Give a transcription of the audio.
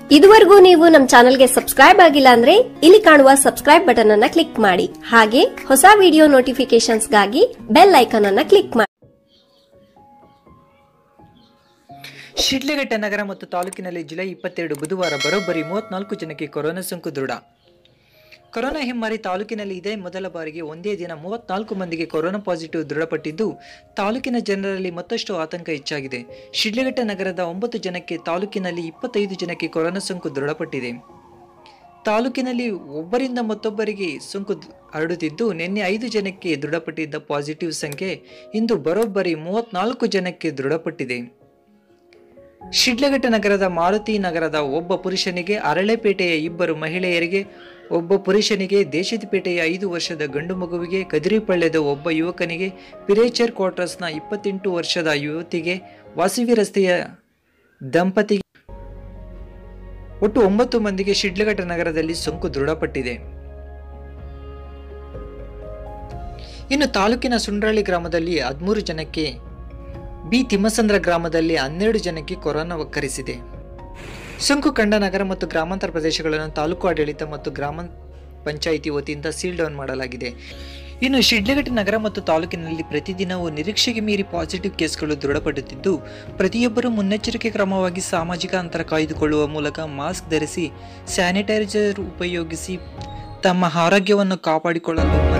ಇದುವರೆಗೂ ನೀವು ನಮ್ಮ ಚಾನೆಲ್ಗೆ ಸಬ್ಸ್ಕ್ರೈಬ್ ಆಗಿಲ್ಲ ಅಂದ್ರೆ ಇಲ್ಲಿ ಕಾಣುವ ಸಬ್ಸ್ಕ್ರೈಬ್ ಬಟನ್ ಅನ್ನ ಕ್ಲಿಕ್ ಮಾಡಿ ಹಾಗೆ ಹೊಸ ವಿಡಿಯೋ ನೋಟಿಫಿಕೇಶನ್ಸ್ಗಾಗಿ ಬೆಲ್ ಐಕಾನ್ ಅನ್ನ ಕ್ಲಿಕ್ ಮಾಡಿ ಶಿಡ್ಲಘಟ್ಟ ನಗರ ಮತ್ತು ತಾಲೂಕಿನಲ್ಲಿ ಜುಲೈ ಇಪ್ಪತ್ತೆರಡು ಬುಧವಾರ ಬರೋಬ್ಬರಿ ಮೂವತ್ನಾಲ್ಕು ಜನಕ್ಕೆ ಕೊರೋನಾ ಸೋಂಕು ದೃಢ ಕೊರೋನಾ ಹೆಮ್ಮಾರಿ ತಾಲೂಕಿನಲ್ಲಿ ಇದೇ ಮೊದಲ ಬಾರಿಗೆ ಒಂದೇ ದಿನ ಮೂವತ್ನಾಲ್ಕು ಮಂದಿಗೆ ಕೊರೋನಾ ಪಾಸಿಟಿವ್ ದೃಢಪಟ್ಟಿದ್ದು ತಾಲೂಕಿನ ಜನರಲ್ಲಿ ಮತ್ತಷ್ಟು ಆತಂಕ ಹೆಚ್ಚಾಗಿದೆ ಶಿಡ್ಲಘಟ್ಟ ನಗರದ ಒಂಬತ್ತು ಜನಕ್ಕೆ ತಾಲೂಕಿನಲ್ಲಿ ಇಪ್ಪತ್ತೈದು ಜನಕ್ಕೆ ಕೊರೋನಾ ಸೋಂಕು ದೃಢಪಟ್ಟಿದೆ ತಾಲೂಕಿನಲ್ಲಿ ಒಬ್ಬರಿಂದ ಮತ್ತೊಬ್ಬರಿಗೆ ಸೋಂಕು ದ್- ಹರಡುತ್ತಿದ್ದು ನಿನ್ನೆ ಐದು ಜನಕ್ಕೆ ದೃಢಪಟ್ಟಿದ್ದ ಪಾಸಿಟಿವ್ ಸಂಖ್ಯೆ ಇಂದು ಬರೋಬ್ಬರಿ ಮೂವತ್ನಾಲ್ಕು ಜನಕ್ಕೆ ದೃಢಪಟ್ಟಿದೆ ಶಿಡ್ಲಘಟ್ಟ ನಗರದ ಮಾರುತಿ ನಗರದ ಒಬ್ಬ ಪುರುಷನಿಗೆ ಅರಳೆಪೇಟೆಯ ಇಬ್ಬರು ಮಹಿಳೆಯರಿಗೆ ಒಬ್ಬ ಪುರುಷನಿಗೆ ದೇಶದಪೇಟೆಯ ಐದು ವರ್ಷದ ಗಂಡು ಮಗುವಿಗೆ ಕದಿರಿಪಳ್ಯದ ಒಬ್ಬ ಯುವಕನಿಗೆ ಪಿರೇಚರ್ ಕ್ವಾರ್ಟರ್ಸ್ನ ಇಪ್ಪತ್ತೆಂಟು ವರ್ಷದ ಯುವತಿಗೆ ವಾಸವಿ ರಸ್ತೆಯ ದಂಪತಿಗೆ ಒಟ್ಟು ಒಂಬತ್ತು ಮಂದಿಗೆ ಶಿಡ್ಲಘಟ್ಟ ನಗರದಲ್ಲಿ ಸೋಂಕು ದೃಢಪಟ್ಟಿದೆ ಇನ್ನು ತಾಲೂಕಿನ ಸುಂಡ್ರಳ್ಳಿ ಗ್ರಾಮದಲ್ಲಿ ಹದಿಮೂರು ಜನಕ್ಕೆ ಬಿ ತಿಮ್ಮಸಂದ್ರ ಗ್ರಾಮದಲ್ಲಿ ಹನ್ನೆರಡು ಜನಕ್ಕೆ ಕೊರೋನಾ ಒಕ್ಕರಿಸಿದೆ ಸೋಂಕು ಕಂಡ ನಗರ ಮತ್ತು ಗ್ರಾಮಾಂತರ ಪ್ರದೇಶಗಳನ್ನು ತಾಲೂಕು ಆಡಳಿತ ಮತ್ತು ಗ್ರಾಮ ಪಂಚಾಯಿತಿ ವತಿಯಿಂದ ಸೀಲ್ ಡೌನ್ ಮಾಡಲಾಗಿದೆ ಇನ್ನು ಶಿಡ್ಲಘಟ್ಟ ನಗರ ಮತ್ತು ತಾಲೂಕಿನಲ್ಲಿ ಪ್ರತಿದಿನವೂ ನಿರೀಕ್ಷೆಗೆ ಮೀರಿ ಪಾಸಿಟಿವ್ ಕೇಸ್ಗಳು ದೃಢಪಡುತ್ತಿದ್ದು ಪ್ರತಿಯೊಬ್ಬರೂ ಮುನ್ನೆಚ್ಚರಿಕೆ ಕ್ರಮವಾಗಿ ಸಾಮಾಜಿಕ ಅಂತರ ಕಾಯ್ದುಕೊಳ್ಳುವ ಮೂಲಕ ಮಾಸ್ಕ್ ಧರಿಸಿ ಸ್ಯಾನಿಟೈಸರ್ ಉಪಯೋಗಿಸಿ ತಮ್ಮ ಆರೋಗ್ಯವನ್ನು ಕಾಪಾಡಿಕೊಳ್ಳಲು